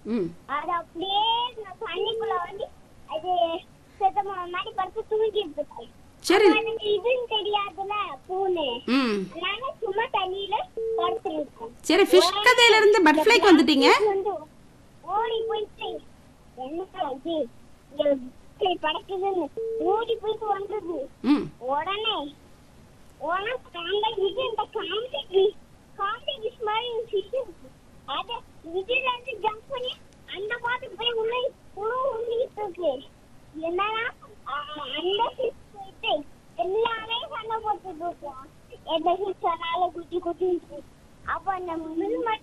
ம் அது அப்படியே நான் தண்ணிக்குள்ள வந்து அது செத்த ம- மாதிரி படுத்து தூங்கிட்டு இருக்கு சரி எனக்கு இதுன்னு தெரியாதுல பூனு ம் அதனால சும்மா தண்ணியில படுத்துருக்கேன் சரி ஃபிஷ் கதையில இருந்து பட்டர்ஃப்ளைக்கு வந்துட்டீங்க வந்து ஓடி போயிட்டு என்ன இது இங்க படக்குதுன்னு ஓடி போயிட்டு வந்தது ம் உடனே உடனே காந்த இது இந்த காமெடி காமெடி டிஷ் மாதிரி ஒரு fish இருக்கு அத இதுல இருந்து ஜம்ப் பண்ணி அந்த பாட்டுக்கு போய் உள்ள உள்ள உருளிட்டு இருக்கு என்னன்னா அஹ், அந்த fish போயிட்டு எல்லாமே சண்டை போட்டுட்டு இருக்கோம் எந்த fish சொன்னாலும் குட்டி குட்டி அப்ப அந்த முள் மட்டும்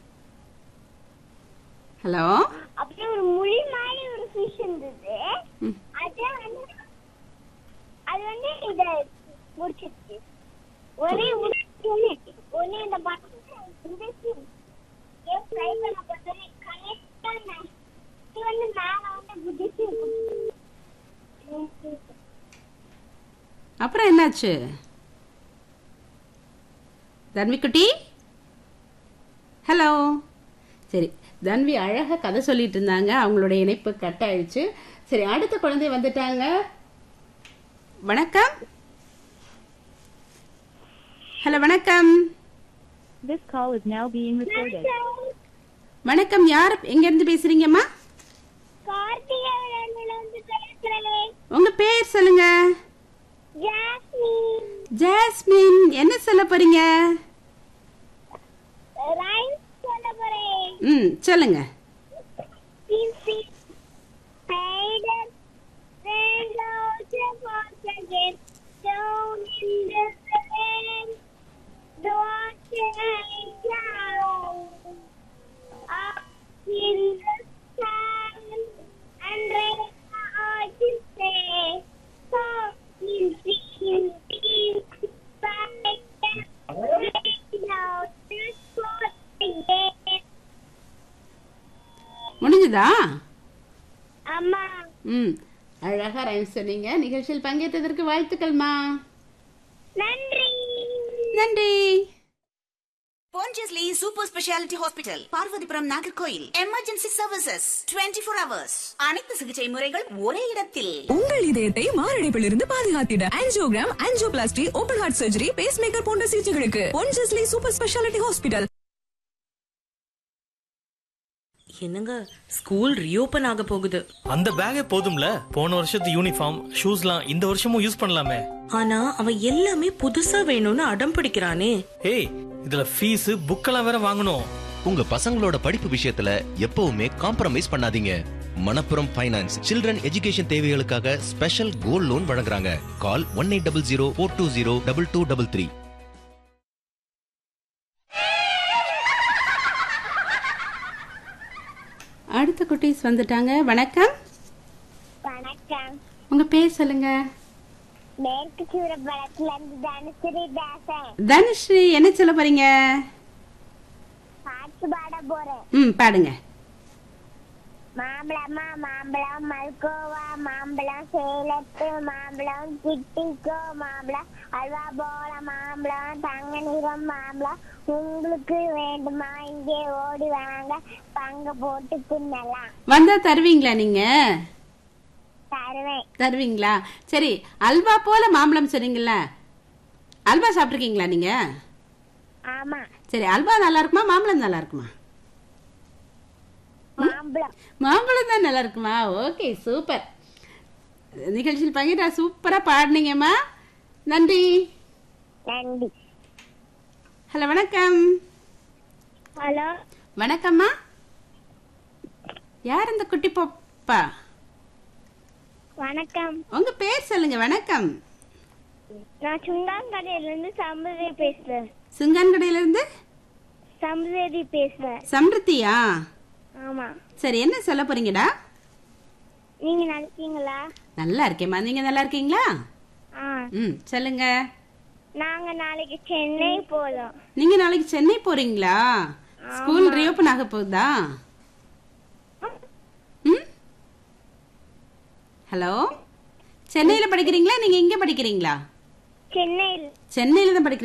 ஹலோ அப்படியே ஒரு முழி மாதிரி ஒரு ஃபிஷ் இருந்தது ம் அது வந்து அது வந்து இத முடிச்சிருச்சு ஒரே உடனே ஒரே இந்த பட்டன் ஏன் ட்ரை பண்ண பார்த்தோன்னே கரெக்டா இது வந்து மேல வந்து குதிச்சு அப்புறம் என்னாச்சு தன்விக்குட்டி ஹலோ சரி தன்வி அழகாக கதை சொல்லிட்டு இருந்தாங்க அவங்களோட இணைப்பு கட் ஆயிடுச்சு சரி அடுத்த குழந்தை வந்துட்டாங்க வணக்கம் ஹலோ வணக்கம் This call is now being recorded. வணக்கம் யார் எங்கேருந்து பேசுறீங்கம்மா கார்த்திகை வந்து பேசுறேன் உங்க பேர் சொல்லுங்க ஜாஸ்மின் ஜாஸ்மின் என்ன சொல்ல போறீங்க ரைம்ஸ் சொல்ல போறேன் ம் சொல்லுங்க Easy. Spider ran out of water again, down in the rain. The water ran down up in the sun and rain out to say, so easy, easy. Spider ran out of water again. முடிஞ்சுதா அம்மா ம் அழகா rhyme சொன்னீங்க நிகழ்ச்சியில் பங்கேற்றதற்கு வாழ்த்துக்கள்மா நன்றி நன்றி Pondicherry super speciality hospital Parvathipuram Nagercoil emergency services 24 four hours அனைத்து சிகிச்சை முறைகள் ஒரே இடத்தில் உங்கள் இதயத்தை மாரடைப்பிலிருந்து பாதுகாத்திட angiogram angioplasty open heart surgery பேஸ் மேக்கர் போன்ற சிகிச்சைகளுக்கு பொன்ஜஸ்லி சூப்பர் ஸ்பெஷாலிட்டி ஹாஸ்பிட்டல் என்னங்க ஸ்கூல் ரீஓபன் ஆக போகுது அந்த பேக்கே போதும்ல போன வருஷத்து யூனிஃபார்ம் ஷூஸ்லாம் இந்த வருஷமும் யூஸ் பண்ணலாமே ஆனா அவன் எல்லாமே புதுசா வேணும்னு அடம் பிடிக்கிறானே ஏய் இதுல ஃபீஸ் புக்கெல்லாம் வேற வாங்கணும் உங்க பசங்களோட படிப்பு விஷயத்துல எப்பவுமே காம்ப்ரமைஸ் பண்ணாதீங்க மணப்புரம் ஃபைனான்ஸ் சில்ட்ரன் எஜுகேஷன் தேவைகளுக்காக ஸ்பெஷல் கோல்ட் லோன் வழங்குறாங்க call one eight double zero four two zero double two double three அடுத்த குட்டீஸ் வந்துட்டாங்க வணக்கம் வணக்கம் உங்க பேர் சொல்லுங்க மேற்கு சூரப்படத்துல இருந்து தனுஸ்ரீ பேசேன் தனுஸ்ரீ என்ன சொல்ல போறீங்க பாட்டு பாட போறேன் ம் பாடுங்க மாம்பழமா மாம்பழம் மல்கோவா மாம்பழம் சேலத்து மாம்பழம் கிட்டிக்கோ மாம்பழம் அல்வா போல மாம்பழம் தங்க நிறம் மாம்பழம் உங்களுக்கு வேண்டுமா இங்கே ஓடி வாங்க பங்கு போட்டு தின்னலாம் வந்தா தருவீங்களா நீங்க தருவேன் தருவீங்களா சரி அல்வா போல மாம்பழம் சொன்னீங்கல்ல அல்வா சாப்பிட்ருக்கீங்களா நீங்க ஆமா சரி அல்வா நல்லா இருக்குமா மாம்பழம் நல்லா இருக்குமா மாம்பழம் மாம்பழம் தான் நல்லா இருக்குமா ஓகே சூப்பர் நிகழ்ச்சியில் பங்கேற்றா சூப்பரா பாடினீங்கம்மா நன்றி நன்றி ஹலோ வணக்கம் ஹலோ வணக்கம்மா யார் இந்த குட்டி பாப்பா வணக்கம் உங்க பேர் சொல்லுங்க வணக்கம் நான் சுண்டாங்கடையில இருந்து சம்பதி பேசுறேன் சுங்கான்கடையில இருந்து சம்பதி பேசுறேன் சம்ருத்தியா ஆமா சரி என்ன சொல்ல போறீங்கடா நீங்க நினைச்சீங்களா நல்லா இருக்கேம்மா நீங்க நல்லா இருக்கீங்களா ஆ ம் சொல்லுங்க நாங்க நாளைக்கு சென்னை போறோம் நீங்க நாளைக்கு சென்னை போறீங்களா ஸ்கூல் ரீஓபன் ஆக போகுதா ம் ஹலோ சென்னையில படிக்கிறீங்களா நீங்க இங்க படிக்கிறீங்களா சென்னையில் சென்னையில தான் படிக்கிறீங்க